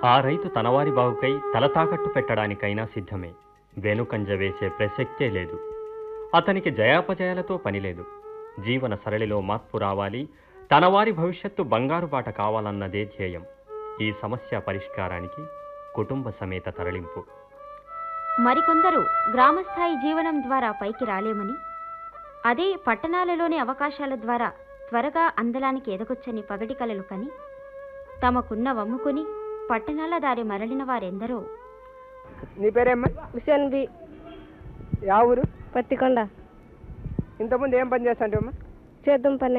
ఆ రైతు తనవారి బావుకై తల తాకట్టు పెట్టడానికైనా సిద్ధమే వెనుకంజ వేసే ప్రసక్తే లేదు అతనికి జయాపజయాలతో పనిలేదు జీవన సరళిలో మార్పు రావాలి తనవారి భవిష్యత్తు బంగారు బాట కావాలన్నదే ధ్యేయం ఈ సమస్య పరిష్కారానికి కుటుంబ సమేత తరలింపు మరికొందరు గ్రామస్థాయి జీవనం ద్వారా పైకి రాలేమని అదే పట్టణాలలోని అవకాశాల ద్వారా త్వరగా అందలానికి ఎదగొచ్చని పగటి కలలు కని తమకున్న వమ్ముకుని పట్టణాల దారి మరలిన వారెందరో నీ పేరేమ్మా హుసేన్ బి యా ఊరు పత్తికొండ ఇంతకుముందు ఏం పని చేస్తాంటమ్మా చేద్దాం పనే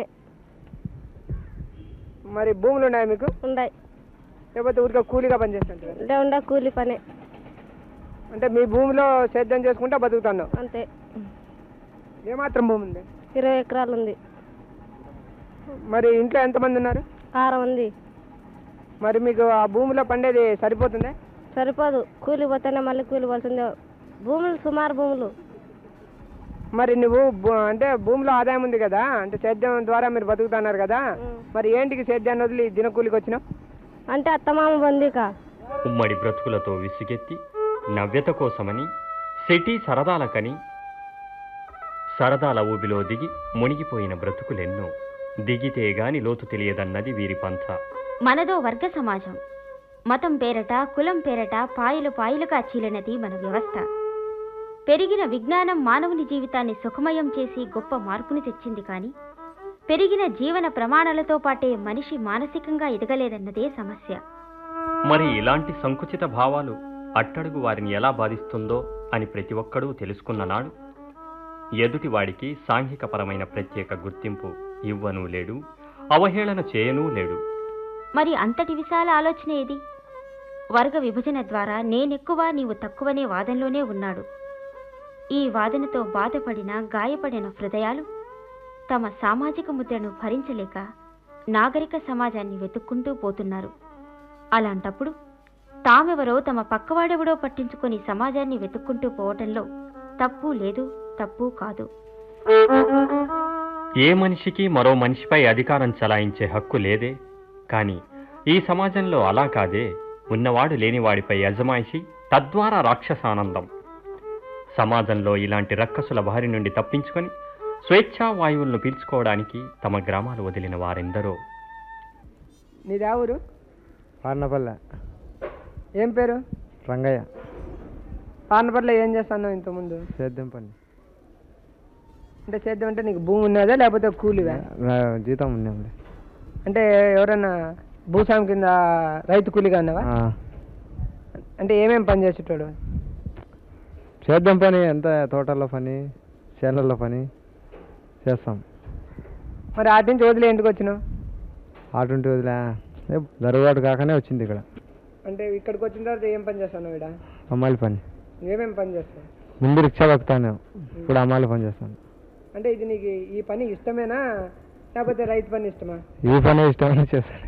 మరి భూములు ఉన్నాయా మీకు ఉండాయి లేకపోతే ఊరికే కూలీగా పని చేస్తుంటారు ఉండే ఉండే కూలి పనే అంటే మీ భూమిలో సేద్యం చేసుకుంటా బతుకుతున్నావు అంతే ఏమాత్రం భూమి ఉంది ఇరవై ఎకరాలు ఉంది మరి ఇంట్లో ఎంతమంది ఉన్నారు కారం ఉంది మరి మీకు ఆ భూమిలో పండేది సరిపోతుందా సరిపోదు కూలి పోతేనే మళ్ళీ కూలి పోవాల్సిందే భూములు సుమారు భూములు మరి నువ్వు భూ- అంటే భూమిలో ఆదాయం ఉంది కదా అంటే సేద్యం ద్వారా మీరు బతుకుతున్నారు కదా ఉం. మరి ఏంటికి సేద్యాన్ని వదిలి దినకూలికి వచ్చినావు అంటే అత్తమామ బందీక ఉమ్మడి బ్రతుకులతో విసుగెత్తి నవ్యత కోసమని సిటీ సరదాలకని సరదాల ఊబిలో దిగి మునిగిపోయిన బ్రతుకులెన్నో దిగితే గాని లోతు తెలియదన్నది వీరి పంథ మనదో వర్గ సమాజం మతం పేరట కులం పేరట పాయలు పాయలుగా చీలినది మన వ్యవస్థ పెరిగిన విజ్ఞానం మానవుని జీవితాన్ని సుఖమయం చేసి గొప్ప మార్పుని తెచ్చింది కానీ పెరిగిన జీవన ప్రమాణాలతో పాటే మనిషి మానసికంగా ఎదగలేదన్నదే సమస్య మరి ఇలాంటి సంకుచిత భావాలు అట్టడుగు వారిని ఎలా బాధిస్తుందో అని ప్రతి ఒక్కడూ తెలుసుకున్న నాడు ఎదుటివాడికి సాంఘికపరమైన ప్రత్యేక గుర్తింపు ఇవ్వనూ లేడు అవహేళన చేయనూ లేడు మరి అంతటి విశాల ఆలోచన ఏది వర్గ విభజన ద్వారా నేనెక్కువ నీవు తక్కువనే వాదనలోనే ఉన్నాడు ఈ వాదనతో బాధపడిన గాయపడిన హృదయాలు తమ సామాజిక ముద్రను భరించలేక నాగరిక సమాజాన్ని వెతుక్కుంటూ పోతున్నారు అలాంటప్పుడు తామెవరో తమ పక్కవాడెవడో పట్టించుకొని సమాజాన్ని వెతుక్కుంటూ పోవటంలో తప్పు లేదు తప్పు కాదు ఏ మనిషికి మరో మనిషిపై అధికారం చలాయించే హక్కు లేదే కానీ ఈ సమాజంలో అలా కాదే ఉన్నవాడు లేనివాడిపై అజమాయిషి తద్వారా రాక్షసానందం సమాజంలో ఇలాంటి రక్కసుల బారి నుండి తప్పించుకొని స్వేచ్ఛా వాయువులను పీల్చుకోవడానికి తమ గ్రామాలు వదిలిన వారెందరో నీది ఆ ఊరు పార్నపల్లె ఏం పేరు రంగయ్య పానపల్లి ఏం చేస్తాను ఇంతకుముందు సేద్యం పని అంటే సేద్యం అంటే నీకు భూమి ఉన్నదా లేకపోతే కూలివా నా జీతం ఉన్నాంలే అంటే ఎవరన్నా భూస్వామి కింద రైతు కూలిగా ఉన్నావా ఆ, అంటే ఏమేం పని చేసేటోడు సేద్యం పని ఎంత తోటల్లో పని చేనుల్లో పని చేస్తాం మరి ఆటి నుంచి వదిలే ఇంటికి వచ్చినావు ఆటుంటి వదిలే ఏ, జరుగుబాటు కాకనే వచ్చింది ఇక్కడ అంటే ఇక్కడికి వచ్చిన తర్వాత ఏం పని చేస్తాను ఇక్కడ అమ్మాయిల పని ఏమేం పని చేస్తావు ముందు రిక్షా బతుకుతాను ఇప్పుడు అమ్మాయిల పని చేస్తాను అంటే ఇది నీకు ఈ పని ఇష్టమేనా లేకపోతే రైతు పని ఇష్టమా ఈ పని ఇష్టమని చేస్తాను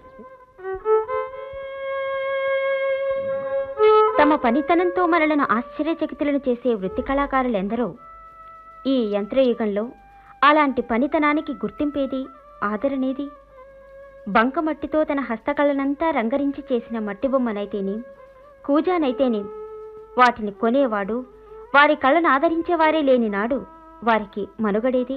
తమ పనితనంతో మనలను ఆశ్చర్యచకితులను చేసే వృత్తి కళాకారులెందరో ఈ యంత్రయుగంలో అలాంటి పనితనానికి గుర్తింపేది ఆదరణేది బంకమట్టితో తన హస్తకళనంతా రంగరించి చేసిన మట్టి బొమ్మనైతేనేం కూజానైతేనేం వాటిని కొనేవాడు వారి కళను ఆదరించేవారే లేని నాడు వారికి మనుగడేది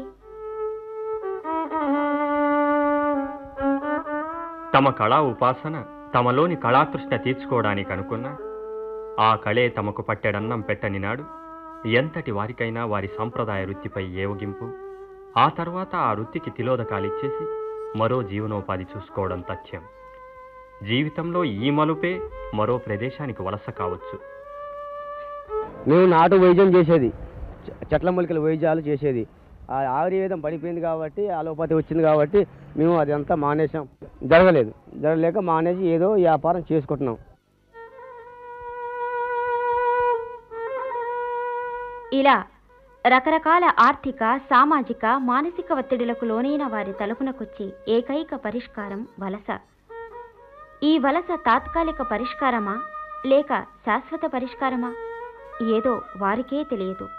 తమ కళా ఉపాసన తమలోని కళాతృష్ణ తీర్చుకోవడానికి అనుకున్నా ఆ కళే తమకు పట్టెడన్నం పెట్టని నాడు ఎంతటి వారికైనా వారి సాంప్రదాయ వృత్తిపై ఏవగింపు ఆ తర్వాత ఆ వృత్తికి తిలోదకాలిచ్చేసి మరో జీవనోపాధి చూసుకోవడం తథ్యం జీవితంలో ఈ మలుపే మరో ప్రదేశానికి వలస కావచ్చు మేము నాటు వైద్యం చేసేది చె- చెట్ల మొలికల వైద్యాలు చేసేది ఆ ఆయుర్వేదం పడిపోయింది కాబట్టి అలోపతి వచ్చింది కాబట్టి మేము అదంతా మానేసాం జరగలేదు జరగలేక మానేసి ఏదో వ్యాపారం చేసుకుంటున్నాం ఇలా రకరకాల ఆర్థిక సామాజిక మానసిక ఒత్తిడులకు లోనైన వారి తలుపునకొచ్చే ఏకైక పరిష్కారం వలస ఈ వలస తాత్కాలిక పరిష్కారమా లేక శాశ్వత పరిష్కారమా ఏదో వారికే తెలియదు